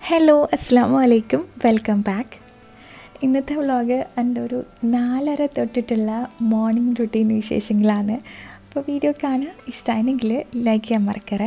Hello അസ്സാം വലൈക്കും welcome back ഇന്നത്തെ വ്ളോഗ് എൻ്റെ ഒരു നാലര തൊട്ടിട്ടുള്ള മോർണിംഗ് റുട്ടീൻ വിശേഷങ്ങളാണ് അപ്പോൾ വീഡിയോ കാണാൻ ഇഷ്ടമാണെങ്കിൽ ലൈക്ക് ചെയ്യാൻ മറക്കറേ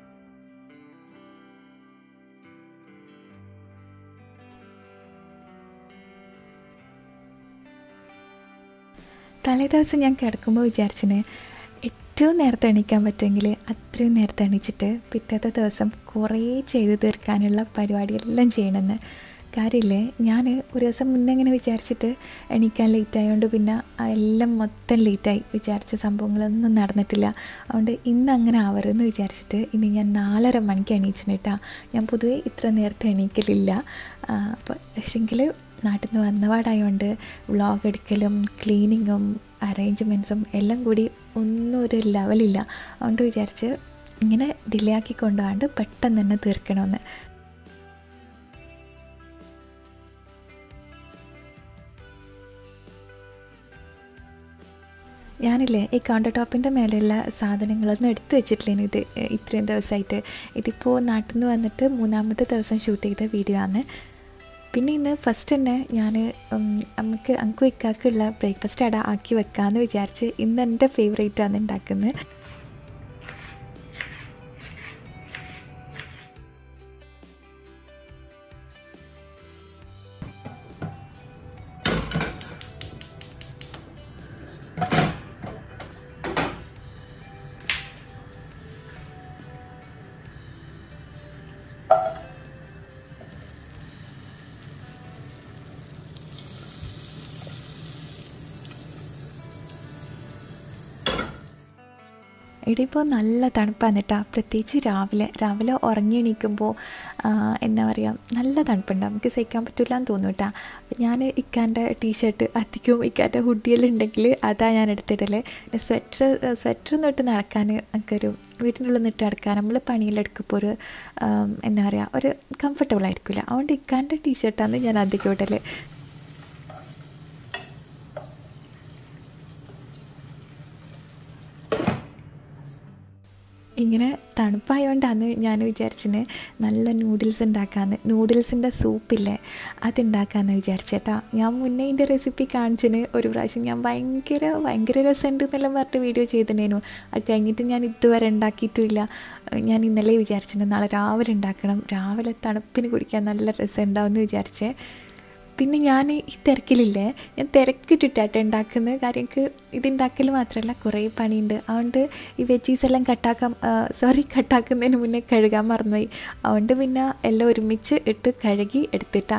തലേ ദിവസം ഞാൻ കിടക്കുമ്പോൾ വിചാരിച്ചിന് ഏറ്റവും നേരത്തെ എണീക്കാൻ പറ്റുമെങ്കിൽ അത്രയും നേരത്തെ എണീച്ചിട്ട് പിറ്റത്തെ ദിവസം കുറേ ചെയ്ത് തീർക്കാനുള്ള പരിപാടിയെല്ലാം ചെയ്യണമെന്ന് കാര്യമില്ലേ ഞാൻ ഒരു ദിവസം മുന്നേ ഇങ്ങനെ വിചാരിച്ചിട്ട് എണീക്കാൻ ലേറ്റ് ആയതുകൊണ്ട് പിന്നെ ആ എല്ലാം മൊത്തം ലേറ്റായി വിചാരിച്ച സംഭവങ്ങളൊന്നും നടന്നിട്ടില്ല അതുകൊണ്ട് ഇന്ന് അങ്ങനെ ആവരുതെന്ന് വിചാരിച്ചിട്ട് ഇനി ഞാൻ നാലര മണിക്ക് എണീച്ചിട്ടാ ഞാൻ പൊതുവേ ഇത്ര നേരത്തെ എണീക്കലില്ല അപ്പോൾ പക്ഷെങ്കിൽ നാട്ടിൽ നിന്ന് വന്നപാടായതുകൊണ്ട് വ്ളോഗ് എടുക്കലും ക്ലീനിങ്ങും അറേഞ്ച്മെൻറ്റ്സും എല്ലാം കൂടി ഒന്നും ഒരു ലെവലില്ല അതുകൊണ്ട് വിചാരിച്ച് ഇങ്ങനെ ഡിലേ ആക്കി കൊണ്ടുപോകാണ്ട് പെട്ടെന്ന് തന്നെ തീർക്കണമെന്ന് ഞാനില്ലേ ഈ കൗണ്ടർ ടോപ്പിൻ്റെ മേലെയുള്ള സാധനങ്ങളൊന്നും എടുത്തു വെച്ചിട്ടില്ലേനു ഇത് ഇത്രയും ദിവസമായിട്ട് ഇതിപ്പോൾ നാട്ടിൽ നിന്ന് വന്നിട്ട് മൂന്നാമത്തെ ദിവസം ഷൂട്ട് ചെയ്ത വീഡിയോ ആണ് പിന്നെ ഇന്ന് ഫസ്റ്റ് തന്നെ ഞാൻ നമുക്ക് അങ്കു ഇക്കാക്കുള്ള ബ്രേക്ക്ഫാസ്റ്റ് അട ആക്കി വെക്കാമെന്ന് വിചാരിച്ച് ഇന്ന് എൻ്റെ ഫേവറേറ്റ് ആണ് ഉണ്ടാക്കുന്നത് ഇവിടെ ഇപ്പോൾ നല്ല തണുപ്പാണ് കേട്ടോ പ്രത്യേകിച്ച് രാവിലെ രാവിലെ ഉറങ്ങി എണീക്കുമ്പോൾ എന്താ പറയുക നല്ല തണുപ്പുണ്ട് നമുക്ക് സഹിക്കാൻ പറ്റില്ല എന്ന് തോന്നും കേട്ടോ ഞാൻ ഇക്കാൻ്റെ ടീഷർട്ട് അധികവും ഇക്കാൻ്റെ ഹുഡിയെല്ലാം ഉണ്ടെങ്കിൽ അതാ ഞാൻ എടുത്തിടൽ പിന്നെ സ്വെറ്റർ സ്വെറ്റർ തൊട്ട് നടക്കാൻ എനിക്കൊരു വീട്ടിൻ്റെ ഉള്ളിൽ നിന്നിട്ട് നടക്കാൻ നമ്മൾ പണിയിലെടുക്കുമ്പോൾ ഒരു എന്താ പറയുക ഒരു കംഫർട്ടബിൾ ആയിരിക്കില്ല അതുകൊണ്ട് ഇക്കാൻ്റെ ടീഷർട്ടാണ് ഞാൻ അധികം ഇടൽ ഇങ്ങനെ തണുപ്പായതുകൊണ്ടാണ് ഞാൻ വിചാരിച്ചിന് നല്ല നൂഡിൽസ് ഉണ്ടാക്കാമെന്ന് നൂഡിൽസിൻ്റെ സൂപ്പില്ലേ അതുണ്ടാക്കാമെന്ന് വിചാരിച്ചേട്ടാ ഞാൻ മുന്നേ ഇതിൻ്റെ റെസിപ്പി കാണിച്ചിന് ഒരു പ്രാവശ്യം ഞാൻ ഭയങ്കര ഭയങ്കര രസമുണ്ട് എന്നെല്ലാം പറഞ്ഞിട്ട് വീഡിയോ ചെയ്തിട്ടേനു അത് കഴിഞ്ഞിട്ട് ഞാൻ ഇതുവരെ ഉണ്ടാക്കിയിട്ടുമില്ല ഞാൻ ഇന്നലെ വിചാരിച്ചിന് നാളെ രാവിലെ ഉണ്ടാക്കണം രാവിലെ തണുപ്പിന് കുടിക്കാൻ നല്ല രസം ഉണ്ടാവും എന്ന് വിചാരിച്ചേ പിന്നെ ഞാൻ ഈ തിരക്കിലില്ലേ ഞാൻ തിരക്കിട്ടിട്ടാട്ടെ ഉണ്ടാക്കുന്നത് കാര്യം എനിക്ക് ഇതുണ്ടാക്കൽ മാത്രമല്ല കുറേ പണിയുണ്ട് അതുകൊണ്ട് ഈ വെജീസ് എല്ലാം കട്ടാക്കാൻ സോറി കട്ടാക്കുന്നതിന് മുന്നേ കഴുകാൻ മറന്നുപോയി അതുകൊണ്ട് പിന്നെ എല്ലാം ഒരുമിച്ച് ഇട്ട് കഴുകി എടുത്തിട്ടാ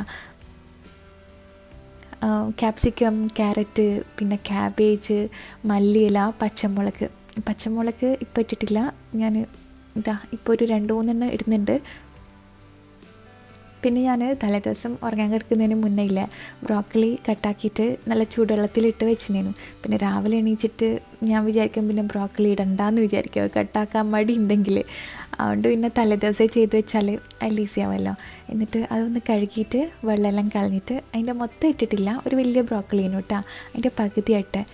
ക്യാപ്സിക്കം ക്യാരറ്റ് പിന്നെ ക്യാബേജ് മല്ലിയില പച്ചമുളക് പച്ചമുളക് ഇപ്പോൾ ഇട്ടിട്ടില്ല ഞാൻ ഇതാ ഇപ്പോൾ ഒരു രണ്ട് മൂന്നെണ്ണം ഇടുന്നുണ്ട് പിന്നെ ഞാൻ തലേദിവസം ഉറങ്ങാൻ കിടക്കുന്നതിന് മുന്നേ ഇല്ലേ ബ്രോക്കലി കട്ടാക്കിയിട്ട് നല്ല ചൂടുവെള്ളത്തിലിട്ട് വെച്ചിനേനു പിന്നെ രാവിലെ എണീച്ചിട്ട് ഞാൻ വിചാരിക്കും പിന്നെ ബ്രോക്കലി ഇടണ്ടെന്ന് വിചാരിക്കും കട്ടാക്കാൻ മടി ഉണ്ടെങ്കിൽ അതുകൊണ്ട് പിന്നെ തലേദിവസം ചെയ്ത് വെച്ചാൽ അതിൽ ഈസി ആവുമല്ലോ എന്നിട്ട് അതൊന്ന് കഴുകിയിട്ട് വെള്ളമെല്ലാം കളഞ്ഞിട്ട് അതിൻ്റെ മൊത്തം ഇട്ടിട്ടില്ല ഒരു വലിയ ബ്രോക്കലീനു കേട്ടോ അതിൻ്റെ പകുതിയായിട്ട്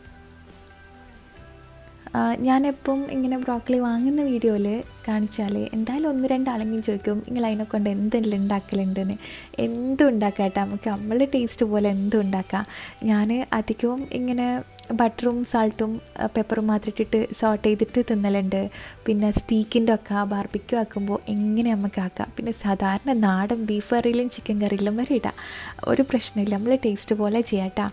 ഞാനെപ്പം ഇങ്ങനെ ബ്രോക്കലി വാങ്ങുന്ന വീഡിയോയിൽ കാണിച്ചാൽ എന്തായാലും ഒന്ന് രണ്ടാളെങ്കിലും ചോദിക്കും നിങ്ങൾ അതിനെ കൊണ്ട് എന്തെല്ലാം ഉണ്ടാക്കലുണ്ടെന്ന് എന്തും ഉണ്ടാക്കാം കേട്ടോ നമുക്ക് നമ്മളുടെ ടേസ്റ്റ് പോലെ എന്തും ഉണ്ടാക്കാം ഞാൻ അധികവും ഇങ്ങനെ ബട്ടറും സാൾട്ടും പെപ്പറും മാത്രം ഇട്ടിട്ട് സോട്ട് ചെയ്തിട്ട് തിന്നലുണ്ട് പിന്നെ സ്റ്റീക്കിൻ്റെ ഒക്കെ ബാർബിക്യൂ ആക്കുമ്പോൾ എങ്ങനെ നമുക്ക് ആക്കാം പിന്നെ സാധാരണ നാടൻ ബീഫ് കറിയിലും ചിക്കൻ കറിയിലും വരെ ഇടാം ഒരു പ്രശ്നമില്ല നമ്മൾ ടേസ്റ്റ് പോലെ ചെയ്യാം കേട്ടോ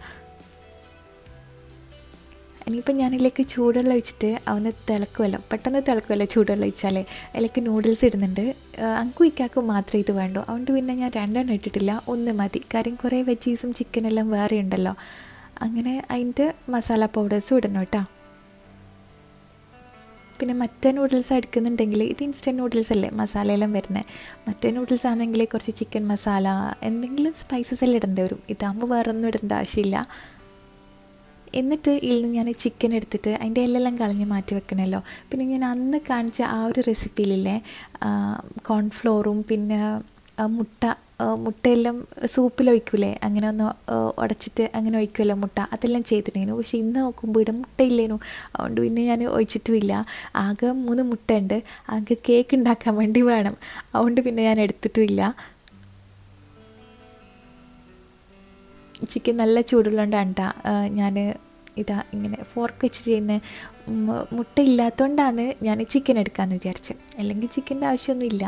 ഇനിയിപ്പോൾ ഞാനിതിലേക്ക് ചൂടുവെള്ളം ഒഴിച്ചിട്ട് അവന്ന് തിളക്കുമല്ലോ പെട്ടെന്ന് തിളക്കുമല്ലോ ചൂടുവെള്ളം ഒഴിച്ചാൽ അതിലേക്ക് നൂഡിൽസ് ഇടുന്നുണ്ട് അങ്കും ഇക്കാക്കും മാത്രമേ ഇത് വേണ്ടൂ അതുകൊണ്ട് പിന്നെ ഞാൻ രണ്ടെണ്ണം ഇട്ടിട്ടില്ല ഒന്ന് മതി കാര്യം കുറേ വെജീസും ചിക്കനെല്ലാം വേറെ ഉണ്ടല്ലോ അങ്ങനെ അതിൻ്റെ മസാല പൗഡേഴ്സും ഇടണം കേട്ടോ പിന്നെ മറ്റേ നൂഡിൽസ് എടുക്കുന്നുണ്ടെങ്കിൽ ഇത് ഇൻസ്റ്റൻറ്റ് നൂഡിൽസ് അല്ലേ മസാലയെല്ലാം വരുന്നത് മറ്റേ നൂഡിൽസ് ആണെങ്കിൽ കുറച്ച് ചിക്കൻ മസാല എന്തെങ്കിലും സ്പൈസസ് എല്ലാം ഇടേണ്ടി വരും ഇതാകുമ്പോൾ വേറെ ഒന്നും ഇടേണ്ട ആവശ്യമില്ല എന്നിട്ട് ഇതിൽ നിന്ന് ഞാൻ ചിക്കൻ എടുത്തിട്ട് അതിൻ്റെ എല്ലെല്ലാം കളഞ്ഞ് മാറ്റി വെക്കണമല്ലോ പിന്നെ ഞാൻ അന്ന് കാണിച്ച ആ ഒരു റെസിപ്പിയിലില്ലേ കോൺഫ്ലോറും പിന്നെ മുട്ട മുട്ടയെല്ലാം സൂപ്പിൽ ഒഴിക്കൂലേ അങ്ങനെ ഒന്ന് ഉടച്ചിട്ട് അങ്ങനെ ഒഴിക്കുമല്ലോ മുട്ട അതെല്ലാം ചെയ്തിട്ടേനു പക്ഷെ ഇന്ന് നോക്കുമ്പോൾ ഇവിടെ മുട്ടയില്ലേനു അതുകൊണ്ട് പിന്നെ ഞാൻ ഒഴിച്ചിട്ടുമില്ല ആകെ മൂന്ന് മുട്ട ഉണ്ട് ആകെ കേക്ക് ഉണ്ടാക്കാൻ വേണ്ടി വേണം അതുകൊണ്ട് പിന്നെ ഞാൻ എടുത്തിട്ടുമില്ല ചിക്കൻ നല്ല ചൂടുള്ളതുകൊണ്ടാണ് കേട്ടോ ഞാൻ ഇതാ ഇങ്ങനെ ഫോർക്ക് വെച്ച് ചെയ്യുന്ന മുട്ട ഇല്ലാത്തതുകൊണ്ടാണ് ഞാൻ ചിക്കൻ എടുക്കാമെന്ന് വിചാരിച്ചത് അല്ലെങ്കിൽ ചിക്കൻ്റെ ആവശ്യമൊന്നുമില്ല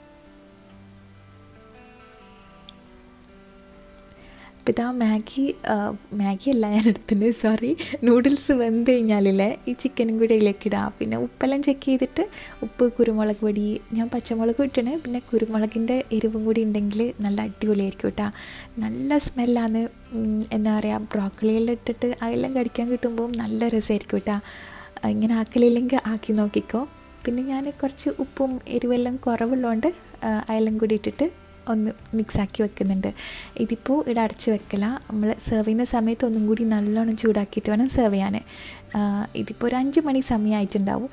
അപ്പോൾ ഇതാ മാഗി മാഗി അല്ല ഞാൻ എടുത്തിട്ടുണ്ട് സോറി നൂഡിൽസ് വെന്ത് കഴിഞ്ഞാലില്ലേ ഈ ചിക്കനും കൂടി അതിലേക്ക് ഇടാം പിന്നെ ഉപ്പെല്ലാം ചെക്ക് ചെയ്തിട്ട് ഉപ്പ് കുരുമുളക് പൊടി ഞാൻ പച്ചമുളക് ഇട്ടണ് പിന്നെ കുരുമുളകിൻ്റെ എരിവും കൂടി ഉണ്ടെങ്കിൽ നല്ല അടിപൊളിയായിരിക്കും കേട്ടോ നല്ല സ്മെല്ലാണ് എന്താ പറയുക ബ്രോക്കളിയെല്ലാം ഇട്ടിട്ട് അതെല്ലാം കടിക്കാൻ കിട്ടുമ്പോൾ നല്ല രസമായിരിക്കും കേട്ടോ ഇങ്ങനെ ആക്കലില്ലെങ്കിൽ ആക്കി നോക്കിക്കോ പിന്നെ ഞാൻ കുറച്ച് ഉപ്പും എരിവെല്ലാം കുറവുള്ളതുകൊണ്ട് അതെല്ലാം കൂടി ഇട്ടിട്ട് ഒന്ന് മിക്സാക്കി വെക്കുന്നുണ്ട് ഇതിപ്പോൾ ഇവിടെ അടച്ച് വെക്കല നമ്മൾ സെർവ് ചെയ്യുന്ന സമയത്ത് ഒന്നും കൂടി നല്ലോണം ചൂടാക്കിയിട്ട് വേണം സെർവ് ചെയ്യാൻ ഇതിപ്പോൾ ഒരു അഞ്ച് മണി സമയമായിട്ടുണ്ടാവും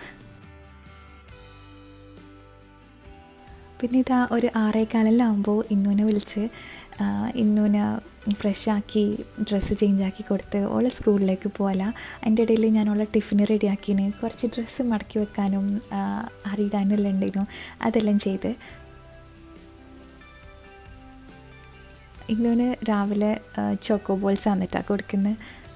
പിന്നെ ഇതാ ഒരു ആറേകാലെല്ലാം ഇന്നൂനെ വിളിച്ച് ഇന്നൂനെ ഫ്രഷാക്കി ഡ്രസ്സ് ചേഞ്ച് ആക്കി കൊടുത്ത് ഓളെ സ്കൂളിലേക്ക് പോകല അതിൻ്റെ ഇടയിൽ ഞാൻ ഓളെ ടിഫിന് റെഡിയാക്കിന് കുറച്ച് ഡ്രസ്സ് മടക്കി വെക്കാനും അറിയിടാനെല്ലാം ഉണ്ടായിരുന്നു അതെല്ലാം ചെയ്ത് ഇന്നൂന് രാവിലെ ചോക്കോ ബോൾസ് വന്നിട്ടാണ് കൊടുക്കുന്നത്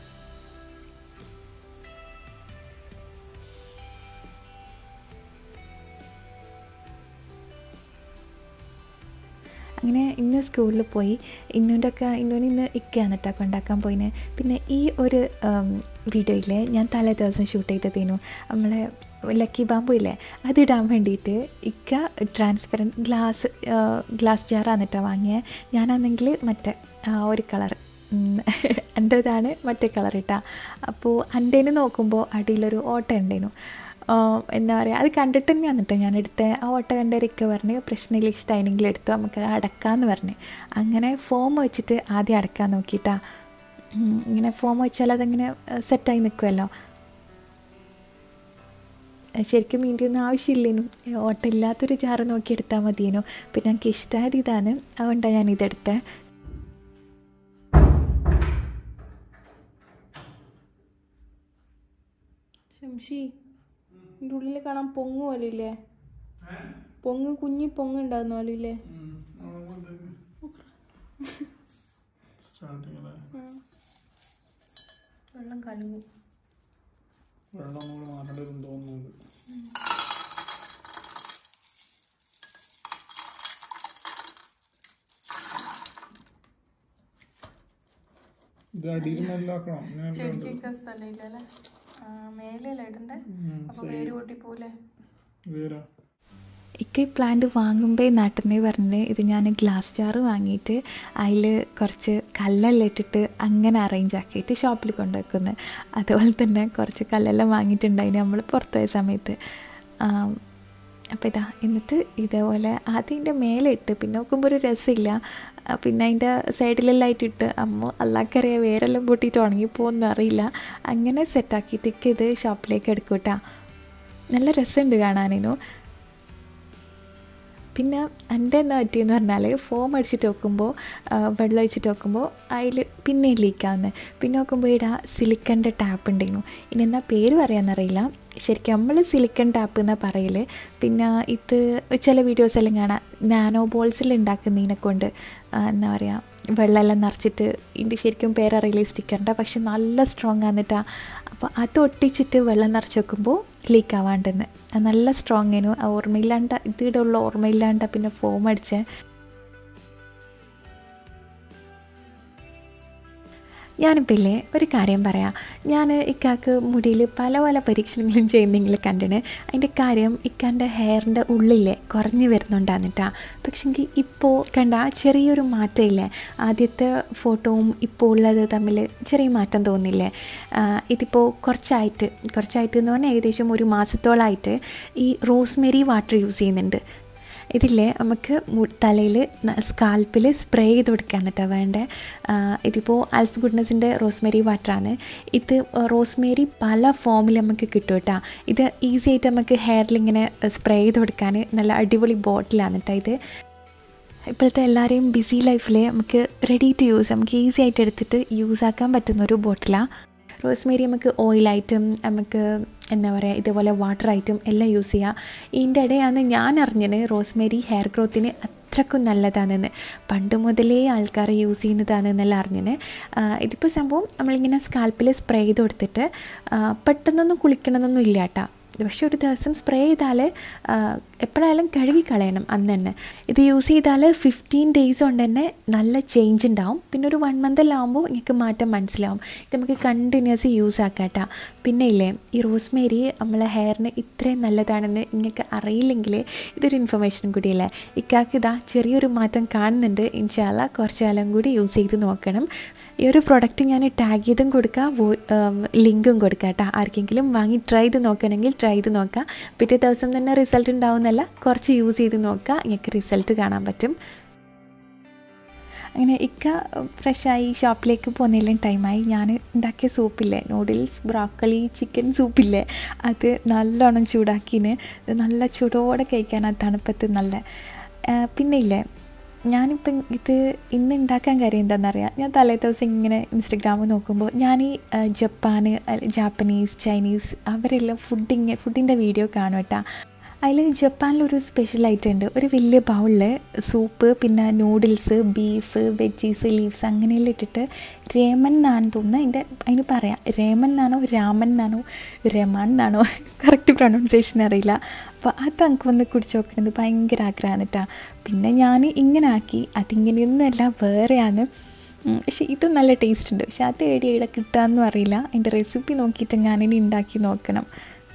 അങ്ങനെ ഇന്ന് സ്കൂളിൽ പോയി ഇന്നുൻ്റെ ഒക്കെ ഇന്നൂന് ഇന്ന് ഇക്ക എന്നിട്ടാണ് കൊണ്ടാക്കാൻ പോയിന് പിന്നെ ഈ ഒരു വീഡിയോയിൽ ഞാൻ തലേ ദിവസം ഷൂട്ട് ചെയ്തതേനു നമ്മളെ ലക്കി ബാമ്പു ഇല്ലേ അതിടാൻ വേണ്ടിയിട്ട് ഇക്ക ട്രാൻസ്പെറൻറ്റ് ഗ്ലാസ് ഗ്ലാസ് ജാർ എന്നിട്ടാണ് വാങ്ങിയത് ഞാനാണെങ്കിൽ മറ്റേ ഒരു കളർ എൻ്റേതാണ് മറ്റേ കളർ ഇട്ടാ അപ്പോൾ എൻ്റേന് നോക്കുമ്പോൾ അടിയിലൊരു ഓട്ട ഉണ്ടേനു എന്താ പറയുക അത് കണ്ടിട്ട് തന്നെയാണ് കേട്ടോ ഞാൻ എടുത്ത ആ ഓട്ട കണ്ടവരൊക്കെ പറഞ്ഞ് പ്രശ്നമില്ല ഇഷ്ടമായിരുന്നെങ്കിൽ എടുത്തു നമുക്ക് അടക്കാമെന്ന് പറഞ്ഞ് അങ്ങനെ ഫോം വെച്ചിട്ട് ആദ്യം അടക്കാൻ നോക്കിയിട്ടാ ഇങ്ങനെ ഫോം വെച്ചാൽ അതങ്ങനെ സെറ്റായി നിൽക്കുമല്ലോ ശരിക്കും ഇതിൻ്റെ ഒന്നും ആവശ്യമില്ലേനു ഓട്ടമില്ലാത്തൊരു ജാറ് നോക്കി എടുത്താൽ മതിയേനു പിന്നെ എനിക്ക് ഇഷ്ടമായത് ഇതാണ് അതുകൊണ്ടാണ് ഞാൻ ഇതെടുത്തത് ശംഷി ഇതിൻ്റെ ഉള്ളിൽ കാണാൻ പൊങ്ങ് പോലെ ഇല്ലേ പൊങ്ങ് കുഞ്ഞി പൊങ്ങ് ഉണ്ടാകുന്ന പോലെ ഇല്ലേ വെള്ളം കലങ്ങും വെള്ളം നമ്മൾ മാറേണ്ടി വരും തോന്നുന്നുണ്ട് ഇത് അടിയിൽ മെല്ലാക്കണം ഇങ്ങനെ ഉണ്ട്. ചെടിക്കൊക്കെ സ്ഥലമില്ല അല്ലേ മേലെയല്ല ഇടണ്ടേ ഉം, അപ്പൊ സൈഡ് വേര് പൊട്ടിപ്പോലെ വേരാ ഇക്ക ഈ പ്ലാന്റ് വാങ്ങുമ്പോൾ നാട്ടിൽ പറഞ്ഞ് ഇത് ഞാൻ ഗ്ലാസ് ജാറ് വാങ്ങിയിട്ട് അതിൽ കുറച്ച് കല്ലെല്ലാം ഇട്ടിട്ട് അങ്ങനെ അറേഞ്ച് ആക്കിയിട്ട് ഷോപ്പിൽ കൊണ്ടുവെക്കുന്നത് അതുപോലെ തന്നെ കുറച്ച് കല്ലെല്ലാം വാങ്ങിയിട്ടുണ്ടായിന് നമ്മൾ പുറത്തുപോയ സമയത്ത് അപ്പോൾ ഇതാ എന്നിട്ട് ഇതേപോലെ ആദ്യം ഇതിൻ്റെ മേലെ ഇട്ട് പിന്നെ നോക്കുമ്പോൾ ഒരു രസമില്ല ആ, പിന്നെ അതിൻ്റെ സൈഡിലെല്ലാം ആയിട്ടിട്ട് അമ്മ അല്ലാക്കറിയാം വേരെല്ലാം പൊട്ടിയിട്ട് ഉണങ്ങിപ്പോകുമെന്ന് അറിയില്ല അങ്ങനെ സെറ്റാക്കിയിട്ട് ഇത് ഷോപ്പിലേക്ക് എടുക്കും കേട്ടോ നല്ല രസമുണ്ട് കാണാനേനു പിന്നെ എൻ്റെ എന്താ പറ്റിയെന്ന് പറഞ്ഞാൽ ഫോം അടിച്ചിട്ട് വെക്കുമ്പോൾ വെള്ളം ഒഴിച്ചിട്ട് വെക്കുമ്പോൾ അതിൽ പിന്നെ ലീക്കാവുന്നത് പിന്നെ നോക്കുമ്പോൾ ഇവിടെ സിലിക്കൻ്റെ ടാപ്പ് ഉണ്ടായിരുന്നു ഇനി എന്താ പേര് പറയാമെന്നറിയില്ല ശരിക്കും നമ്മൾ സിലിക്കൺ ടാപ്പ് എന്നാണ് പറയൽ പിന്നെ ഇത് ചില വീഡിയോസ് എല്ലാം കാണാം നാനോ ബോൾസിൽ ഉണ്ടാക്കുന്നതിനെ കൊണ്ട് ആ, എന്താ പറയുക വെള്ളമെല്ലാം നിറച്ചിട്ട് ഇതിൻ്റെ ശരിക്കും പേരറിയില്ല സ്റ്റിക്കറിൻ്റെ പക്ഷെ നല്ല സ്ട്രോങ് ആന്നിട്ടാ അപ്പോൾ അത് ഒട്ടിച്ചിട്ട് വെള്ളം നിറച്ച് വെക്കുമ്പോൾ ലീക്ക് ആവാണ്ടെന്ന് അത് നല്ല സ്ട്രോങ് ആയിരുന്നു ആ ഓർമ്മയില്ലാണ്ട ഇതിടെ ഉള്ള ഓർമ്മയില്ലാണ്ട പിന്നെ ഫോം അടിച്ചേ ഞാനിപ്പോൾ ഇല്ലേ ഒരു കാര്യം പറയാം ഞാൻ ഇക്കാക്ക് മുടിയിൽ പല പല പരീക്ഷണങ്ങളും ചെയ്യുന്നെങ്കിൽ കണ്ടിന് അതിൻ്റെ കാര്യം ഇക്കാൻ്റെ ഹെയറിൻ്റെ ഉള്ളിലെ കുറഞ്ഞു വരുന്നുണ്ടാന്നിട്ടാ പക്ഷെങ്കിൽ ഇപ്പോൾ കണ്ട ചെറിയൊരു മാറ്റമില്ലേ ആദ്യത്തെ ഫോട്ടോവും ഇപ്പോൾ ഉള്ളത് തമ്മിൽ ചെറിയ മാറ്റം തോന്നില്ലേ ഇതിപ്പോൾ കുറച്ചായിട്ട് കുറച്ചായിട്ട് എന്ന് പറഞ്ഞാൽ ഏകദേശം ഒരു മാസത്തോളമായിട്ട് ഈ റോസ്മെരി വാട്ടർ യൂസ് ചെയ്യുന്നുണ്ട് ഇതില്ലേ നമുക്ക് തലയിൽ സ്കാൽപ്പിൽ സ്പ്രേ ചെയ്ത് കൊടുക്കാൻ എന്നിട്ടാണ് വേണ്ടേ ഇതിപ്പോൾ ആൽഫ് ഗുഡ്നസിൻ്റെ റോസ്മേരി വാട്ടറാണ് ഇത് റോസ്മേരി പല ഫോമിൽ നമുക്ക് കിട്ടും കേട്ടോ ഇത് ഈസി ആയിട്ട് നമുക്ക് ഹെയറിൽ ഇങ്ങനെ സ്പ്രേ ചെയ്ത് കൊടുക്കാൻ നല്ല അടിപൊളി ബോട്ടിലാണ് കേട്ടോ ഇത് ഇപ്പോഴത്തെ എല്ലാവരെയും ബിസി ലൈഫിൽ നമുക്ക് റെഡി ടു യൂസ് നമുക്ക് ഈസി ആയിട്ട് എടുത്തിട്ട് യൂസ് ആക്കാൻ പറ്റുന്ന ഒരു ബോട്ടിലാണ് റോസ്മേരി നമുക്ക് ഓയിലായിട്ടും നമുക്ക് എന്താ പറയുക ഇതുപോലെ വാട്ടറായിട്ടും എല്ലാം യൂസ് ചെയ്യാം ഇതിൻ്റെ ഇടയാണ് ഞാൻ അറിഞ്ഞത് റോസ്മേരി ഹെയർ ഗ്രോത്തിന് അത്രക്കും നല്ലതാണെന്ന് പണ്ട് മുതലേ ആൾക്കാർ യൂസ് ചെയ്യുന്നതാണെന്നെല്ലാം അറിഞ്ഞിന് ഇതിപ്പോൾ സംഭവം നമ്മളിങ്ങനെ സ്കാൽപ്പിൽ സ്പ്രേ ചെയ്ത് കൊടുത്തിട്ട് ആ, പെട്ടെന്നൊന്നും കുളിക്കണമെന്നൊന്നും ഇല്ല കേട്ടോ പക്ഷെ ഒരു ദിവസം സ്പ്രേ ചെയ്താൽ എപ്പോഴായാലും കഴുകി കളയണം അന്ന് തന്നെ ഇത് യൂസ് ചെയ്താൽ ഫിഫ്റ്റീൻ ഡേയ്സ് കൊണ്ട് തന്നെ നല്ല ചേഞ്ച് ഉണ്ടാവും പിന്നെ ഒരു വൺ മന്തെല്ലാം ആകുമ്പോൾ നിങ്ങൾക്ക് മാറ്റം മനസ്സിലാവും ഇത് നമുക്ക് കണ്ടിന്യൂസ് യൂസ് ആക്കാട്ടാ പിന്നെ ഇല്ലേ ഈ റോസ്മേരി നമ്മളെ ഹെയറിന് ഇത്രയും നല്ലതാണെന്ന് നിങ്ങൾക്ക് അറിയില്ലെങ്കിൽ ഇതൊരു ഇൻഫർമേഷൻ കൂടിയല്ലേ ഇക്കാക്ക് ഇതാ ചെറിയൊരു മാറ്റം കാണുന്നുണ്ട് ഇൻഷാല്ല കുറച്ച് കാലം കൂടി യൂസ് ചെയ്ത് നോക്കണം ഈ ഒരു പ്രൊഡക്റ്റ് ഞാൻ ടാഗ് ചെയ്തും കൊടുക്കാം ലിങ്കും കൊടുക്കാം കേട്ടോ ആർക്കെങ്കിലും വാങ്ങി ട്രൈ ചെയ്ത് നോക്കണമെങ്കിൽ ട്രൈ ചെയ്ത് നോക്കാം പിറ്റേ ദിവസം തന്നെ റിസൾട്ട് ഉണ്ടാവുന്നല്ല കുറച്ച് യൂസ് ചെയ്ത് നോക്കുക നിങ്ങൾക്ക് റിസൾട്ട് കാണാൻ പറ്റും അങ്ങനെ ഇക്ക ഫ്രഷായി ഷോപ്പിലേക്ക് പോകുന്നതിലും ടൈമായി ഞാൻ ഉണ്ടാക്കിയ സൂപ്പില്ലേ നൂഡിൽസ് ബ്രോക്കളി ചിക്കൻ സൂപ്പില്ലേ അത് നല്ലോണം ചൂടാക്കിന് ഇത് നല്ല ചൂടോടെ കഴിക്കാൻ ആ തണുപ്പത്ത് നല്ല ആ, പിന്നെ ഇല്ലേ ഞാനിപ്പം ഇത് ഇന്ന് ഉണ്ടാക്കാൻ കാര്യം എന്താണെന്നറിയാം ഞാൻ തലേ ദിവസം ഇങ്ങനെ ഇൻസ്റ്റഗ്രാമിൽ നോക്കുമ്പോൾ ഞാൻ ഈ ആ, ജപ്പാന് അല്ല, ജാപ്പനീസ് ചൈനീസ് അവരെല്ലാം ഫുഡിങ് ഫുഡിൻ്റെ വീഡിയോ കാണും കേട്ടോ അതിൽ ജപ്പാനിലൊരു സ്പെഷ്യൽ ഐറ്റം ഉണ്ട് ഒരു വലിയ ബൗളിൽ സൂപ്പ് പിന്നെ നൂഡിൽസ് ബീഫ് വെജീസ് ലീവ്സ് അങ്ങനെയെല്ലാം ഇട്ടിട്ട് രേമൻ എന്നാണ് തോന്നുന്നത് അതിൻ്റെ അതിന് പറയാം രേമൻ എന്നാണോ രാമൻ എന്നാണോ രമാൻ എന്നാണോ കറക്റ്റ് പ്രൊണൗൺസിയേഷൻ അറിയില്ല അപ്പോൾ അത് നമുക്ക് വന്ന് കുടിച്ച് നോക്കണത് ഭയങ്കര ആഗ്രഹമാണ് കേട്ടോ പിന്നെ ഞാൻ ഇങ്ങനെ ആക്കി അതിങ്ങനെയൊന്നുമല്ല വേറെയാണ് ഉം, പക്ഷേ ഇത് നല്ല ടേസ്റ്റ് ഉണ്ട് പക്ഷെ അത് എവിടെ ഇവിടെ കിട്ടാമെന്നും അറിയില്ല അതിൻ്റെ റെസിപ്പി നോക്കിയിട്ട് ഞാനിനി ഉണ്ടാക്കി നോക്കണം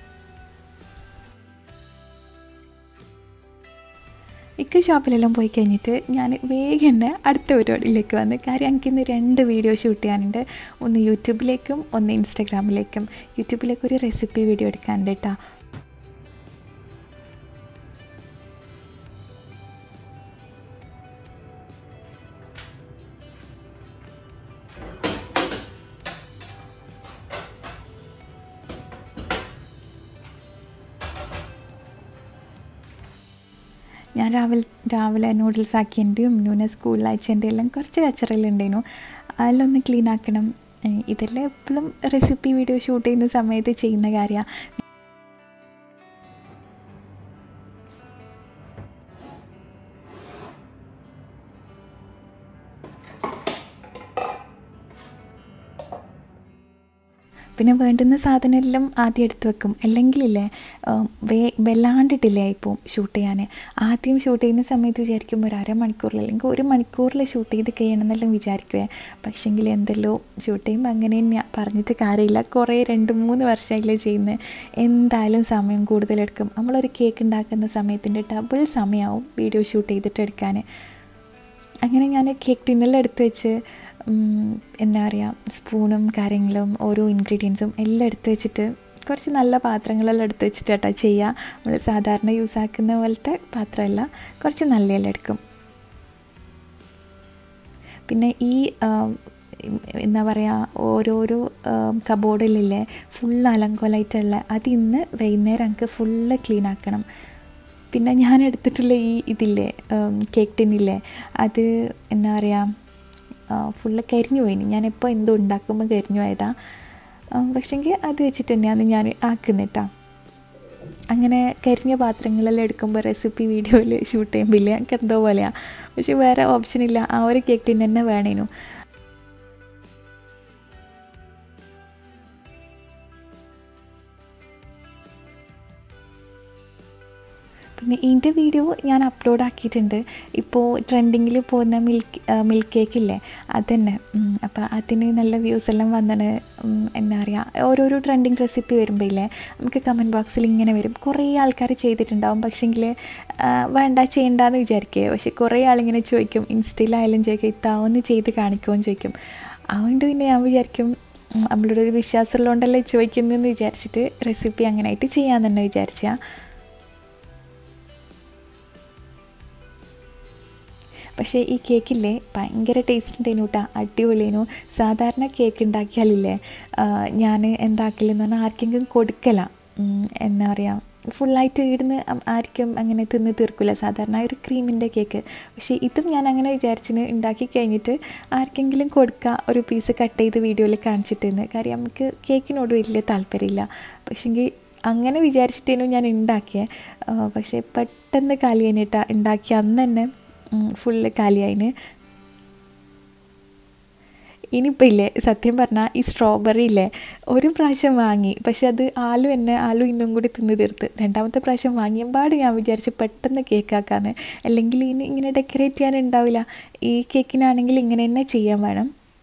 ഇക്ക ഷോപ്പിലെല്ലാം പോയി കഴിഞ്ഞിട്ട് ഞാൻ വേഗം തന്നെ അടുത്ത പരിപാടിയിലേക്ക് വന്ന് കാര്യം എനിക്ക് ഇന്ന് രണ്ട് വീഡിയോ ഷൂട്ട് ചെയ്യാനുണ്ട് ഒന്ന് യൂട്യൂബിലേക്കും ഒന്ന് ഇൻസ്റ്റാഗ്രാമിലേക്കും യൂട്യൂബിലേക്ക് ഒരു റെസിപ്പി വീഡിയോ എടുക്കാനുണ്ട് കേട്ടോ ഞാൻ രാവിലെ രാവിലെ നൂഡിൽസ് ആക്കിയതിൻ്റെയും ന്യൂന സ്കൂളിൽ അയച്ചതിൻ്റെ എല്ലാം കുറച്ച് കച്ചറലുണ്ടായിരുന്നു അതിലൊന്ന് ക്ലീൻ ആക്കണം ഏഹ് ഇതെല്ലാം എപ്പോഴും റെസിപ്പി വീഡിയോ ഷൂട്ട് ചെയ്യുന്ന സമയത്ത് ചെയ്യുന്ന കാര്യമാണ് പിന്നെ വേണ്ടുന്ന സാധനമെല്ലാം ആദ്യം എടുത്ത് വെക്കും അല്ലെങ്കിലില്ലേ ഉം, വേ വല്ലാണ്ടിട്ടില്ലേ ഇപ്പോൾ ഷൂട്ട് ചെയ്യാൻ ആദ്യം ഷൂട്ട് ചെയ്യുന്ന സമയത്ത് വിചാരിക്കും ഒരു അരമണിക്കൂറിൽ അല്ലെങ്കിൽ ഒരു മണിക്കൂറിൽ ഷൂട്ട് ചെയ്ത് കഴിയണമെന്നെല്ലാം വിചാരിക്കുവേ പക്ഷെങ്കിൽ എന്തെല്ലോ ഷൂട്ട് ചെയ്യുമ്പോൾ അങ്ങനെ തന്നെയാണ് പറഞ്ഞിട്ട് കാര്യമില്ല കുറേ രണ്ട് മൂന്ന് വർഷമായില്ലേ ചെയ്യുന്നത് എന്തായാലും സമയം കൂടുതലെടുക്കും നമ്മളൊരു കേക്ക് ഉണ്ടാക്കുന്ന സമയത്തിൻ്റെ ഡബിൾ സമയമാവും വീഡിയോ ഷൂട്ട് ചെയ്തിട്ട് എടുക്കാൻ അങ്ങനെ ഞാൻ കേക്ക് ടിന്നെല്ലാം എടുത്ത് വെച്ച് ഉം, എന്താ പറയുക സ്പൂണും കാര്യങ്ങളും ഓരോ ഇൻഗ്രീഡിയൻസും എല്ലാം എടുത്ത് വെച്ചിട്ട് കുറച്ച് നല്ല പാത്രങ്ങളെല്ലാം എടുത്ത് വെച്ചിട്ട് കേട്ടോ ചെയ്യുക നമ്മൾ സാധാരണ യൂസ് ആക്കുന്ന പോലത്തെ പാത്രമല്ല കുറച്ച് നല്ലതെല്ലാം എടുക്കും പിന്നെ ഈ ആം, എന്താ പറയുക ഓരോരോ കബോർഡിലില്ലേ ഫുൾ അലങ്കോലമായിട്ടുള്ള അത് ഇന്ന് വൈകുന്നേരം എനിക്ക് ഫുള്ള് ക്ലീൻ ആക്കണം പിന്നെ ഞാൻ എടുത്തിട്ടുള്ള ഈ ഇതില്ലേ കേക്ക് ടിന്നില്ലേ അത് എന്താ പറയുക ഫുള്ള് കരിഞ്ഞു പോയിന് ഞാനിപ്പോൾ എന്തോ ഉണ്ടാക്കുമ്പോൾ കരിഞ്ഞു പോയതാ പക്ഷെങ്കിൽ അത് വെച്ചിട്ട് തന്നെയാണ് ഞാൻ ആക്കുന്നിട്ടാ അങ്ങനെ കരിഞ്ഞ പാത്രങ്ങളെല്ലാം എടുക്കുമ്പോൾ റെസിപ്പി വീഡിയോയിൽ ഷൂട്ട് ചെയ്യുമ്പോൾ ഇല്ല എനിക്ക് എന്തോ പോലെയാണ് പക്ഷെ വേറെ ഓപ്ഷൻ ഇല്ല ആ ഒരു കേക്ക് ടിൻ തന്നെ വേണേനു പിന്നെ ഇതിൻ്റെ വീഡിയോ ഞാൻ അപ്ലോഡ് ആക്കിയിട്ടുണ്ട് ഇപ്പോൾ ട്രെൻഡിങ്ങിൽ പോകുന്ന മിൽക്ക് മിൽക്ക് കേക്ക് ഇല്ലേ അതന്നെ അപ്പോൾ അതിന് നല്ല വ്യൂസ് എല്ലാം വന്നിട്ട് എന്താ പറയുക ഓരോരോ ട്രെൻഡിങ് റെസിപ്പി വരുമ്പോൾ ഇല്ലേ നമുക്ക് കമൻറ്റ് ബോക്സിൽ ഇങ്ങനെ വരും കുറേ ആൾക്കാർ ചെയ്തിട്ടുണ്ടാവും പക്ഷേങ്കിൽ വേണ്ട ചെയ്യണ്ടെന്ന് വിചാരിക്കുക പക്ഷെ കുറേ ആളിങ്ങനെ ചോദിക്കും ഇൻസ്റ്റയിലായാലും ചോദിക്കും ഇത്താവൊന്ന് ചെയ്ത് കാണിക്കുമെന്ന് ചോദിക്കും അതുകൊണ്ട് പിന്നെ ഞാൻ വിചാരിക്കും ഉം, നമ്മളോട് ഒരു വിശ്വാസമുള്ളതുകൊണ്ടല്ലേ ചോദിക്കുന്നതെന്ന് വിചാരിച്ചിട്ട് റെസിപ്പി അങ്ങനെയായിട്ട് ചെയ്യാൻ തന്നെ വിചാരിച്ചാൽ പക്ഷേ ഈ കേക്കില്ലേ ഭയങ്കര ടേസ്റ്റ് ഉണ്ടായിരുന്നു കേട്ടോ അടിപൊളിയേനു സാധാരണ കേക്ക് ഉണ്ടാക്കിയാലില്ലേ ഞാൻ എന്താക്കലെന്ന് പറഞ്ഞാൽ ആർക്കെങ്കിലും കൊടുക്കല ഉം, എന്താ പറയുക ഫുള്ളായിട്ട് ഇടുന്ന് ആർക്കും അങ്ങനെ തിന്ന് തീർക്കില്ല സാധാരണ ഒരു ക്രീമിൻ്റെ കേക്ക് പക്ഷേ ഇതും ഞാൻ അങ്ങനെ വിചാരിച്ചിന് ഉണ്ടാക്കി കഴിഞ്ഞിട്ട് ആർക്കെങ്കിലും കൊടുക്കുക ഒരു പീസ് കട്ട് ചെയ്ത് വീഡിയോയിൽ കാണിച്ചിട്ടെന്ന് കാര്യം നമുക്ക് കേക്കിനോട് വലിയ താല്പര്യമില്ല പക്ഷേങ്കിൽ അങ്ങനെ വിചാരിച്ചിട്ടേനു ഞാൻ ഉണ്ടാക്കിയത് പക്ഷേ പെട്ടെന്ന് കാലി കഴിഞ്ഞിട്ട് ഉണ്ടാക്കി അന്ന് തന്നെ ഫുള്ള് കാലിയായിന് ഇനിയിപ്പോൾ ഇല്ലേ സത്യം പറഞ്ഞാൽ ഈ സ്ട്രോബെറി ഇല്ലേ ഒരു പ്രാവശ്യം വാങ്ങി പക്ഷെ അത് ആലു എന്നെ ആലു ഇന്നും കൂടി തിന്ന് തീർത്ത് രണ്ടാമത്തെ പ്രാവശ്യം വാങ്ങിയമ്പാട് ഞാൻ വിചാരിച്ച് പെട്ടെന്ന് കേക്ക് ആക്കാന്ന് അല്ലെങ്കിൽ ഇനി ഇങ്ങനെ ഡെക്കറേറ്റ് ചെയ്യാനുണ്ടാവില്ല ഈ കേക്കിനാണെങ്കിൽ ഇങ്ങനെ തന്നെ ചെയ്യാൻ വേണം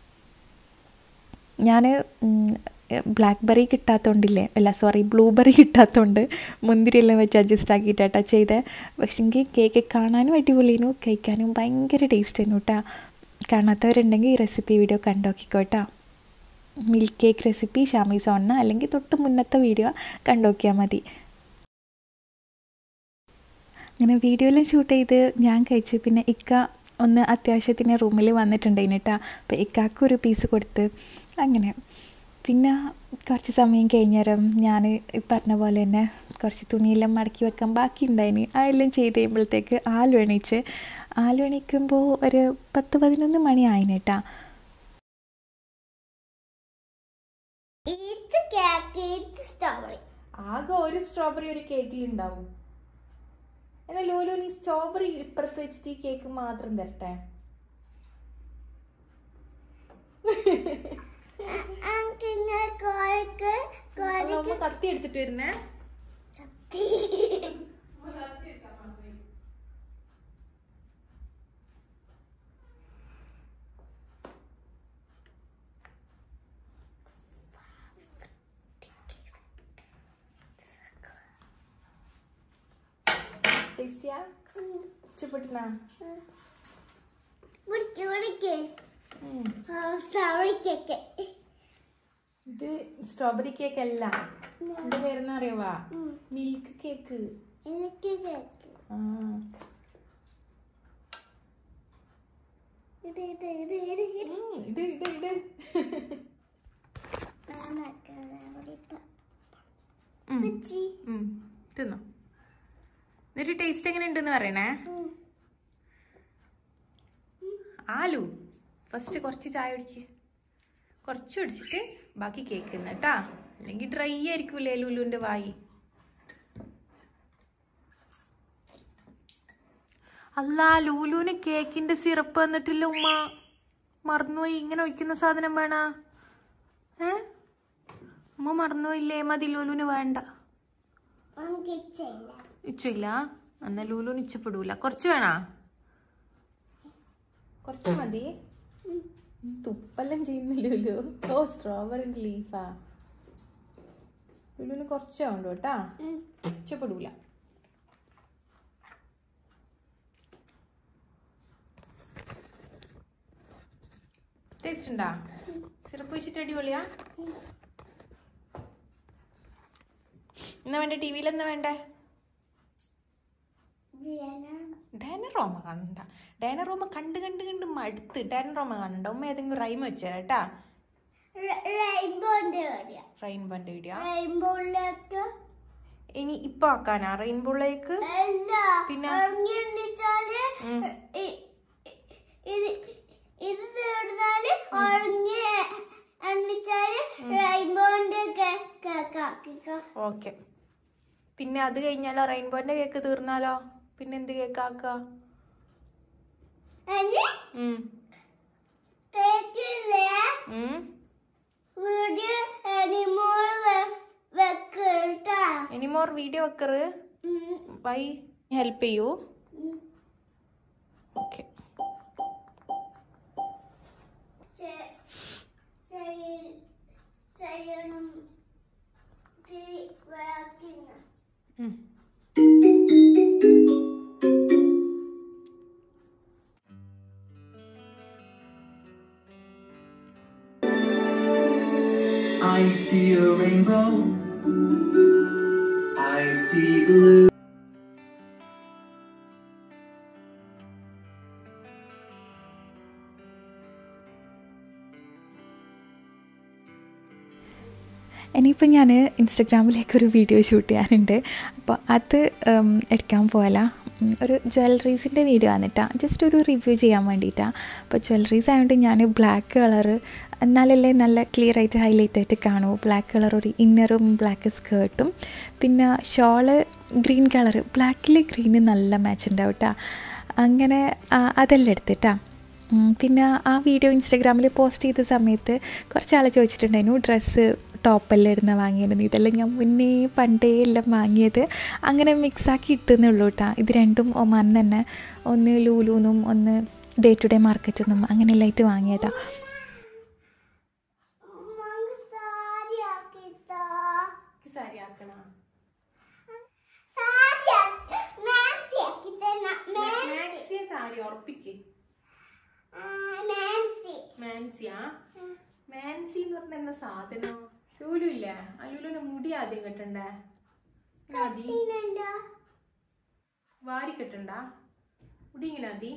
ഞാൻ ബ്ലാക്ക് ബെറി കിട്ടാത്തതുകൊണ്ടില്ലേ അല്ല സോറി ബ്ലൂബെറി കിട്ടാത്തതുകൊണ്ട് മുന്തിരിയെല്ലാം വെച്ച് അഡ്ജസ്റ്റ് ആക്കിയിട്ടാ ചെയ്തത് പക്ഷെങ്കിൽ കേക്ക് കാണാനും അടിപൊളിയായിരുന്നു കഴിക്കാനും ഭയങ്കര ടേസ്റ്റ് ആയിരുന്നു കേട്ടോ കാണാത്തവരുണ്ടെങ്കിൽ ഈ റെസിപ്പി വീഡിയോ കണ്ടോക്കിക്കോട്ടോ മിൽക്ക് കേക്ക് റെസിപ്പി ഷാമി സോണിന് അല്ലെങ്കിൽ തൊട്ട് മുന്നത്തെ വീഡിയോ കണ്ടോക്കിയാൽ മതി അങ്ങനെ വീഡിയോയിലും ഷൂട്ട് ചെയ്ത് ഞാൻ കഴിച്ചു പിന്നെ ഇക്ക ഒന്ന് അത്യാവശ്യത്തിന് റൂമിൽ വന്നിട്ടുണ്ടായിന് കേട്ടോ അപ്പോൾ ഇക്കാക്ക് ഒരു പീസ് കൊടുത്ത് അങ്ങനെ പിന്നെ കുറച്ച് സമയം കഴിഞ്ഞേരം ഞാൻ പറഞ്ഞ പോലെ തന്നെ കുറച്ച് തുണിയെല്ലാം മടക്കി വെക്കാൻ ബാക്കി ഉണ്ടായിന് അതെല്ലാം ചെയ്ത് കഴിയുമ്പോഴത്തേക്ക് ആലു എണീച്ച് ആലു എണീക്കുമ്പോൾ ഒരു പത്ത് പതിനൊന്ന് മണി ആയിന് കേട്ടാ ഇത് കേക്ക് ഇത് സ്ട്രോബെറി ആകെ ഒരു സ്ട്രോബെറി ഒരു കേക്കിൽ ഉണ്ടാവും എന്നാൽ ലോലു നീ സ്ട്രോബെറി ഇപ്പുറത്ത് വെച്ചിട്ട് ഈ കേക്ക് മാത്രം തരട്ടെ എനിക്ക് ഇങ്ങനെ കോഴിക്ക് അത് അമ്മ കത്തി എടുത്തിട്ട് വരുന്നേ ടേസ്റ്റിയാ ഇഷ്ടപ്പെട്ടിനാ വിളിക്ക് വിളിക്ക് സ്ട്രോബെറി കേക്ക് ഇത് സ്ട്രോബെറി കേക്ക് അല്ല എന്റെ പേരെന്ന് അറിയവാ മിൽക്ക് കേക്ക് എനിക്ക് കേക്ക് ആ ഇത് ഇത് ഇത് ഇത് ഇത് ഉം, ഇട് ഇട് ഇട് ഉം, പിച്ചി ഉം, തിന്നോ എന്നിട്ട് ടേസ്റ്റ് എങ്ങനെ ഉണ്ടെന്ന് പറയണേ ആലു ഫസ്റ്റ് കുറച്ച് ചായ കുടിക്ക് കുറച്ച് കുടിച്ചിട്ട് ബാക്കി കേക്ക് തിന്ന കേട്ടാ അല്ലെങ്കിൽ ഡ്രൈ ആയിരിക്കൂലേ ലുലുവിന്റെ വായി അല്ല ലൂലുവിന് കേക്കിന്റെ സിറപ്പ് വന്നിട്ടില്ല ഉമ്മ മറന്നുപോയി ഇങ്ങനെ ഒഴിക്കുന്ന സാധനം വേണ ഏ ഉമ്മ മറന്നുപോയില്ലേ മതി ലൂലുവിന് വേണ്ട എനിക്ക് ഇച്ചയില്ല ഇച്ചില്ല എന്നാ ലൂലുവിന് ഇച്ചപ്പെടൂല കുറച്ച് വേണാ കുറച്ച് മതി തുപ്പെല്ലാം ചെയ്യുന്ന ലുലു ഓ സ്ട്രോബെറി ലീഫാ ലുലുവിന് കുറച്ചേ ഉണ്ടോ കേട്ടാ ഇച്ചപ്പെടൂല ടേസ്റ്റ് ഉണ്ടാ സിറപ്പ് വെച്ചിട്ട് അടിപൊളിയാ എന്നാ വേണ്ടേ ടി വിയിൽ എന്നാ വേണ്ടേ ഡൈനറോമ കാണണ്ട ഡൈനറോമ കണ്ട് കണ്ട് കണ്ട് മടുത്ത് ഡൈനറോമ കാണണ്ട ഉമ്മ ഏതെങ്കിലും റൈം വെച്ചേരാ കേട്ടാ റെയിൻബോന്റെ വരിക റെയിൻബോന്റെ വീഡിയോ റെയിൻബോയിലേക്ക് ഇനി ഇപ്പൊ ആക്കാനാ റെയിൻബോളിലേക്ക് അല്ല പിന്നെ? ഉറങ്ങിച്ചാല് ഇത് ഇത് തീർന്നാല് ഉറങ്ങി എണ്ണിച്ചാല് റെയിൻബോന്റെ കേക്കാക്കിക്കോ ഓക്കെ പിന്നെ അത് കഴിഞ്ഞാലോ റെയിൻബോന്റെ കേക്ക് തീർന്നാലോ പിന്നെ എന്ത് കേക്ക് ആക്ക അനി കേക്കില്ലേ വീഡിയോ അനിമോൾ വെക്കട്ടാ ഇനി മോർ വീഡിയോ വെക്കറ് ബൈ ഹെൽപ്പ് ചെയ്യൂ ഓക്കെ ചെയ്യണം working I see a rainbow. I see blue. ഇനിയിപ്പോൾ ഞാൻ ഇൻസ്റ്റഗ്രാമിലേക്കൊരു വീഡിയോ ഷൂട്ട് ചെയ്യാനുണ്ട് അപ്പോൾ അത് ഉം, എടുക്കാൻ പോകല ഉം, ഒരു ജ്വല്ലറീസിൻ്റെ വീഡിയോ ആണ് കേട്ടോ ജസ്റ്റ് ഒരു റിവ്യൂ ചെയ്യാൻ വേണ്ടിയിട്ടാണ് അപ്പോൾ ജ്വല്ലറീസ് ആയതുകൊണ്ട് ഞാൻ ബ്ലാക്ക് കളറ് എന്നാലല്ലേ നല്ല ക്ലിയർ ആയിട്ട് ഹൈലൈറ്റ് ആയിട്ട് കാണൂ ബ്ലാക്ക് കളർ ഒരു ഇന്നറും ബ്ലാക്ക് സ്കേർട്ടും പിന്നെ ഷോള് ഗ്രീൻ കളറ് ബ്ലാക്കിൽ ഗ്രീന് നല്ല മാച്ച് ഉണ്ടാവും കേട്ടോ അങ്ങനെ ആ, അതെല്ലാം എടുത്തിട്ടാ ഉം, പിന്നെ ആ വീഡിയോ ഇൻസ്റ്റാഗ്രാമിൽ പോസ്റ്റ് ചെയ്ത സമയത്ത് കുറച്ച് ആൾ ചോദിച്ചിട്ടുണ്ടായിരുന്നു ഡ്രസ്സ് ടോപ്പെല്ലാം ഇടുന്ന വാങ്ങിയിരുന്നു ഇതെല്ലാം ഞാൻ മുന്നേ പണ്ടേ എല്ലാം വാങ്ങിയത് അങ്ങനെ മിക്സാക്കി ഇട്ടുന്നേ ഉള്ളൂ കേട്ടോ ഇത് രണ്ടും ഒമാൻ തന്നെ ഒന്ന് ലൂലൂന്നും ഒന്ന് ഡേ ടു ഡേ മാർക്കറ്റിൽ നിന്നും അങ്ങനെയെല്ലാം ആയിട്ട് വാങ്ങിയതാണ് ഉമ്മാക്ക് സാരി ആക്കിത്താ. സാരി ആക്കണോ സാരി ആക്കി- മാക്സി ആക്കിത്തരണ. മാ- മാക്സിയെ സാരി ഉറപ്പിക്ക് ആ, മാക്സി. മാൻസിയാ മാൻസി എന്ന് പറഞ്ഞ എന്താ സാധനം ലൂലു ഇല്ലേ ആ ലൂലുവിന്റെ മുടി ആദ്യം കെട്ടണ്ടേ ഇങ്ങനെ മതി പിന്നെന്താ? വാരി കെട്ടണ്ട മുടി ഇങ്ങനെ മതി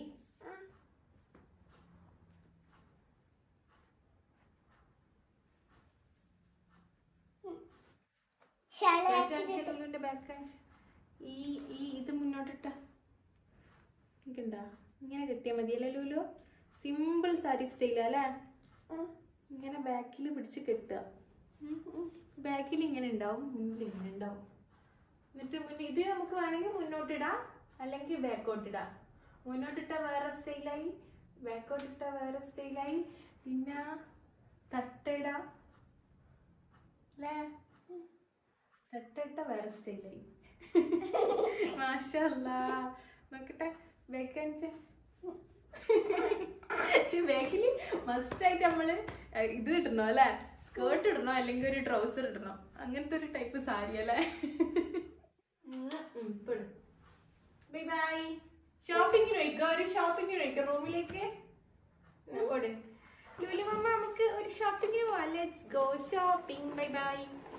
ഷാള് ബാക്ക് ആക്കി- കാണിച്ച് ലൂലുവിന്റെ ബാക്ക് കാണിച്ച് ഈ ഈ ഇത് മുന്നോട്ടിട്ട എനിക്കുണ്ടാ ഇങ്ങനെ കെട്ടിയാൽ മതിയല്ലേ ലൂലു സിമ്പിൾ സാരി സ്റ്റൈൽ അല്ലേ ഇങ്ങനെ ബാക്കിൽ പിടിച്ച് കെട്ടുക ബാക്കിൽ ഇങ്ങനെ ഉണ്ടാവും മുന്നിൽ ഇങ്ങനെ ഉണ്ടാവും എന്നിട്ട് മുന്നിൽ ഇത് നമുക്ക് വേണമെങ്കിൽ മുന്നോട്ടിടാം അല്ലെങ്കിൽ ബാക്കോട്ടിടാം മുന്നോട്ടിട്ട വേറെ സ്റ്റൈലായി ബാക്കോട്ടിട്ട വേറെ സ്റ്റൈലായി പിന്നെ തട്ടയിടാം അല്ലേ തട്ടയിട്ട വേറെ സ്റ്റൈലായി മാഷല്ലാ നോക്കട്ടെ ബാക്ക് കാണിച്ചേ പക്ഷെ ബാക്കിൽ മസ്റ്റ് ആയിട്ട് നമ്മള് ഏഹ്, ഇത് ഇടണോ അല്ലെ സ്കേർട്ട് ഇടണോ അല്ലെങ്കിൽ ഒരു ട്രൗസർ ഇടണോ അങ്ങനത്തെ ഒരു ടൈപ്പ് സാരി അല്ലേ ബൈ ബൈ ഷോപ്പിങ്ങിന് വയ്ക്കുക ഒരു ഷോപ്പിങ്ങിന് വയ്ക്കുക റൂമിലേക്ക് പോടെ ജോലി മമ്മ നമുക്ക് ഒരു ഷോപ്പിങ്ങിന് പോവാം let's go shopping bye bye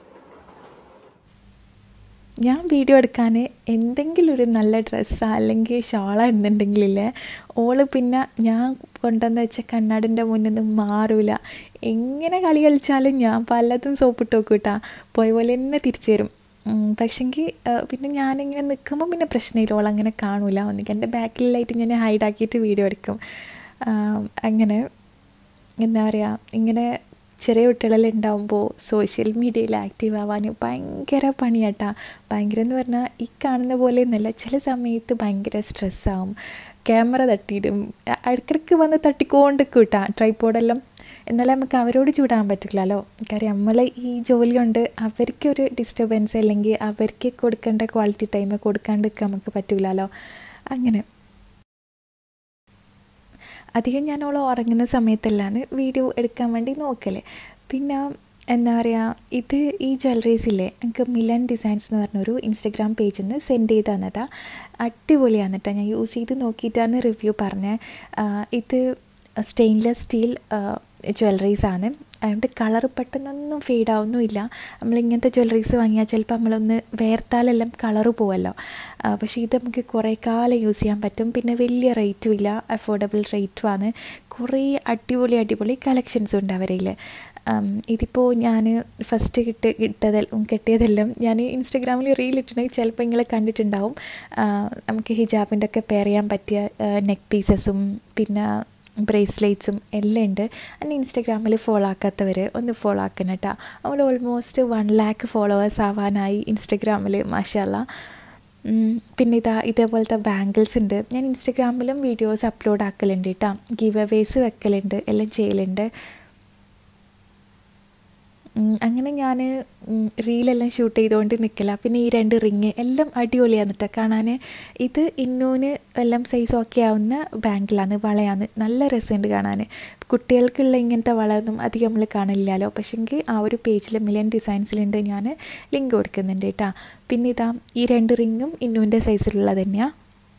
ഞാൻ വീഡിയോ എടുക്കാൻ എന്തെങ്കിലും ഒരു നല്ല ഡ്രസ്സാ അല്ലെങ്കിൽ ഷോളാ ഇടുന്നുണ്ടെങ്കിലില്ലേ ഓള് പിന്നെ ഞാൻ കൊണ്ടുവന്ന് വെച്ച കണ്ണാടിൻ്റെ മുന്നിൽ നിന്ന് മാറൂല എങ്ങനെ കളി കളിച്ചാലും ഞാൻ പലതും സോപ്പിട്ട് നോക്കും കേട്ടാ പോയ പോലെ തന്നെ തിരിച്ചു വരും പക്ഷെങ്കിൽ പിന്നെ ഞാനിങ്ങനെ നിൽക്കുമ്പോൾ പിന്നെ പ്രശ്നമില്ല ഓൾ അങ്ങനെ കാണൂല ഒന്നിക്ക് എൻ്റെ ബാക്കിലായിട്ട് ഞാൻ ഹൈഡാക്കിയിട്ട് വീഡിയോ എടുക്കും ആ, അങ്ങനെ എന്താ പറയുക ഇങ്ങനെ ചെറിയ കുട്ടികളെല്ലാം ഉണ്ടാകുമ്പോൾ സോഷ്യൽ മീഡിയയിൽ ആക്റ്റീവ് ആവാൻ ഭയങ്കര പണിയാട്ടാ ഭയങ്കര എന്ന് പറഞ്ഞാൽ ഈ കാണുന്ന പോലെ ഒന്നുമല്ല ചില സമയത്ത് ഭയങ്കര സ്ട്രെസ്സാവും ക്യാമറ തട്ടിയിടും അ- ഇടയ്ക്കിടയ്ക്ക് വന്ന് തട്ടിക്കൊണ്ട് കിട്ടാം ട്രൈപ്പോഡെല്ലാം എന്നാലും നമുക്ക് അവരോട് ചൂടാൻ പറ്റില്ലല്ലോ കാര്യം നമ്മൾ ഈ ജോലി കൊണ്ട് അവർക്കൊരു ഡിസ്റ്റർബൻസ് അല്ലെങ്കിൽ അവർക്ക് കൊടുക്കേണ്ട ക്വാളിറ്റി ടൈം കൊടുക്കാണ്ടിരിക്കാൻ നമുക്ക് പറ്റില്ലല്ലോ അങ്ങനെ അധികം ഞാൻ അവൾ ഉറങ്ങുന്ന സമയത്തല്ലാന്ന് വീഡിയോ എടുക്കാൻ വേണ്ടി നോക്കല് പിന്നെ എന്താ പറയുക ഇത് ഈ ജ്വല്ലറീസ് ഇല്ലേ എനിക്ക് മിലൻ ഡിസൈൻസ് എന്ന് പറഞ്ഞൊരു ഇൻസ്റ്റഗ്രാം പേജിൽ നിന്ന് സെൻഡ് ചെയ്ത് തന്നതാ അടിപൊളിയാണ് കേട്ടോ ഞാൻ യൂസ് ചെയ്ത് നോക്കിയിട്ടാണ് റിവ്യൂ പറഞ്ഞത് ഇത് സ്റ്റെയിൻലെസ് സ്റ്റീൽ ജ്വല്ലറീസ് ആണ് അതുകൊണ്ട് കളർ പെട്ടെന്നൊന്നും ഫെയ്ഡ് ആവുന്നുമില്ല നമ്മൾ ഇങ്ങനത്തെ ജ്വല്ലറീസ് വാങ്ങിയാൽ ചിലപ്പോൾ നമ്മളൊന്ന് വേർത്താലെല്ലാം കളറ് പോവല്ലോ ആ, പക്ഷേ ഇത് നമുക്ക് കുറേ കാലം യൂസ് ചെയ്യാൻ പറ്റും പിന്നെ വലിയ റേറ്റും ഇല്ല അഫോർഡബിൾ റേറ്റുമാണ് കുറേ അടിപൊളി അടിപൊളി കളക്ഷൻസ് ഉണ്ട് അവരയിൽ ഇതിപ്പോൾ ഞാൻ ഫസ്റ്റ് കിട്ട് കിട്ടതെല്ലാം കിട്ടിയതെല്ലാം ഞാൻ ഇൻസ്റ്റഗ്രാമിൽ റീൽ ഇട്ടിട്ടുണ്ടെങ്കിൽ ചിലപ്പോൾ നിങ്ങൾ കണ്ടിട്ടുണ്ടാവും ആ, നമുക്ക് ഹിജാബിൻ്റെ ഒക്കെ പെയർ ചെയ്യാൻ പറ്റിയ നെക്ക് പീസസും പിന്നെ ബ്രേസ്ലെറ്റ്സും എല്ലാം ഉണ്ട് എന്നെ ഇൻസ്റ്റഗ്രാമിൽ ഫോളോ ആക്കാത്തവർ ഒന്ന് ഫോളോ ആക്കണം കേട്ടോ നമ്മൾ ഓൾമോസ്റ്റ് വൺ ലാക്ക് ഫോളോവേഴ്സ് ആവാനായി ഇൻസ്റ്റഗ്രാമിൽ മാഷല്ല പിന്നെ ഇതാ ഇതേപോലത്തെ ബാംഗിൾസ് ഉണ്ട് ഞാൻ ഇൻസ്റ്റഗ്രാമിലും വീഡിയോസ് അപ്ലോഡ് ആക്കലുണ്ട് കേട്ടോ ഗിവ് അവേസ് വെക്കലുണ്ട് എല്ലാം ചെയ്യലുണ്ട് ഉം, അങ്ങനെ ഞാൻ റീലെല്ലാം ഷൂട്ട് ചെയ്തുകൊണ്ട് നിൽക്കില്ല പിന്നെ ഈ രണ്ട് റിങ് എല്ലാം അടിപൊളിയാണ് കേട്ടോ കാണാൻ ഇത് ഇന്നൂന് എല്ലാം സൈസ് ഓക്കെ ആവുന്ന ബാങ്കിലാണ് വളയാണ് നല്ല രസമുണ്ട് കാണാൻ കുട്ടികൾക്കുള്ള ഇങ്ങനത്തെ വളയൊന്നും അധികം നമ്മൾ കാണില്ലല്ലോ പക്ഷെങ്കിൽ ആ ഒരു പേജിൽ മിലിയൻ ഡിസൈൻസിലുണ്ട് ഞാൻ ലിങ്ക് കൊടുക്കുന്നുണ്ട് കേട്ടോ പിന്നെ ഇതാ ഈ രണ്ട് റിങ്ങും ഇന്നുവിൻ്റെ സൈസിലുള്ളത് തന്നെയാണ്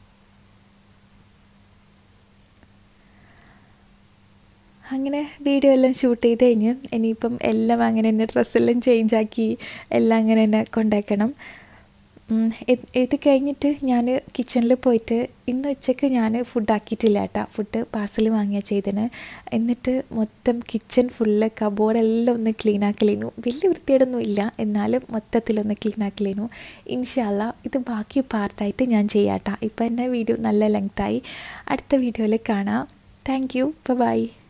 അങ്ങനെ വീഡിയോ എല്ലാം ഷൂട്ട് ചെയ്ത് കഴിഞ്ഞ് ഇനിയിപ്പം എല്ലാം അങ്ങനെ തന്നെ ഡ്രസ്സെല്ലാം ചേഞ്ച് ആക്കി എല്ലാം അങ്ങനെ തന്നെ കൊണ്ടാക്കണം ഉം, ഇത് ഇത് കഴിഞ്ഞിട്ട് ഞാൻ കിച്ചണിൽ പോയിട്ട് ഇന്ന് ഉച്ചയ്ക്ക് ഞാൻ ഫുഡ് ആക്കിയിട്ടില്ല കേട്ടോ ഫുഡ് പാർസൽ വാങ്ങിയാൽ ചെയ്തതിന് എന്നിട്ട് മൊത്തം കിച്ചൺ ഫുള്ള് കബോർഡെല്ലാം ഒന്ന് ക്ലീൻ ആക്കലേനു വലിയ വൃത്തിയേടൊന്നും ഇല്ല എന്നാലും മൊത്തത്തിലൊന്ന് ക്ലീൻ ആക്കലേനു ഇൻഷാല്ല ഇത് ബാക്കി പാർട്ടായിട്ട് ഞാൻ ചെയ്യാം കേട്ടോ ഇപ്പം എൻ്റെ വീഡിയോ നല്ല ലെങ്തായി അടുത്ത വീഡിയോയിൽ കാണാം താങ്ക് യു ബൈ